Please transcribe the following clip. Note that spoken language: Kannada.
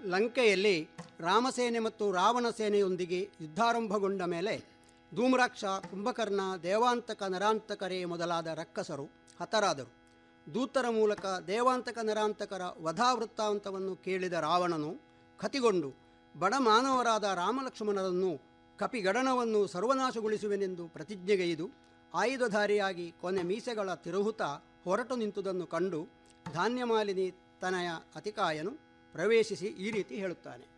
ಲಂಕೆಯಲ್ಲಿ ರಾಮಸೇನೆ ಮತ್ತು ರಾವಣ ಸೇನೆಯೊಂದಿಗೆ ಯುದ್ಧಾರಂಭಗೊಂಡ ಮೇಲೆ ಧೂಮ್ರಾಕ್ಷ ಕುಂಭಕರ್ಣ ದೇವಾಂತಕ ನರಾಂತಕರೇ ಮೊದಲಾದ ರಕ್ಕಸರು ಹತರಾದರು ದೂತರ ಮೂಲಕ ದೇವಾಂತಕ ನರಾಂತಕರ ವಧಾವೃತ್ತಾಂತವನ್ನು ಕೇಳಿದ ರಾವಣನು ಕತಿಗೊಂಡು ಬಡ ಮಾನವರಾದ ರಾಮಲಕ್ಷ್ಮಣರನ್ನು ಕಪಿಗಡಣವನ್ನು ಸರ್ವನಾಶಗೊಳಿಸುವೆನೆಂದು ಪ್ರತಿಜ್ಞೆಗೈದು ಆಯುಧಧಾರಿಯಾಗಿ ಕೊನೆ ಮೀಸೆಗಳ ತಿರುಹುತ ಹೊರಟು ನಿಂತುದನ್ನು ಕಂಡು ಧಾನ್ಯಮಾಲಿನಿ ತನಯ ಅತಿಕಾಯನು ಪ್ರವೇಶಿಸಿ ಈ ರೀತಿ ಹೇಳುತ್ತಾನೆ